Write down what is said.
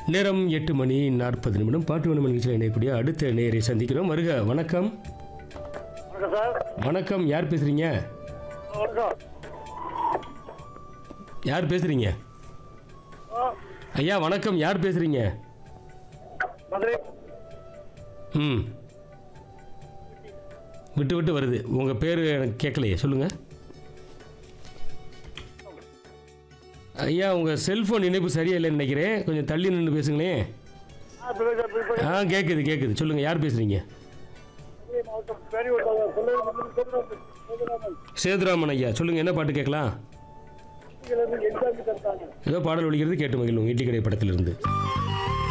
நேரம் எட்டு மணி நாற்பது நிமிடம் பாட்டு வேணும் நிகழ்ச்சியில் இணையக்கூடிய அடுத்த நேரை சந்திக்கிறோம் வருக வணக்கம் வணக்கம் சார் வணக்கம் யார் பேசுறீங்க வணக்கம் யார் பேசுறீங்க ஆ, ஐயா வணக்கம் யார் பேசுறீங்க மதுரை ம் விட்டு விட்டு வருது உங்கள் பேர் எனக்கு கேட்கலையே சொல்லுங்கள் ஐயா உங்கள் செல்ஃபோன் இணைப்பு சரியில்லைன்னு நினைக்கிறேன் கொஞ்சம் தள்ளி நின்று பேசுங்களேன் ஆ, இப்ப பேச- இப்ப பேச- ஆ கேட்குது கேட்குது சொல்லுங்கள் யார் பேசுகிறீங்க மதுரை மாவட்டம் பேரியூர் தாலுகா கொல்லையூர் சேதுராமன். சேதுராமன். சேதுராமன் ஐயா சொல்லுங்கள் என்ன பாட்டு கேட்கலாம் இங்கிலிருந்து எக்ஸாம் தந்தாங்க ஏதோ பாடல் ஒழிக்கிறது கேட்டு மகிழும் இட்லி கடை படத்திலிருந்து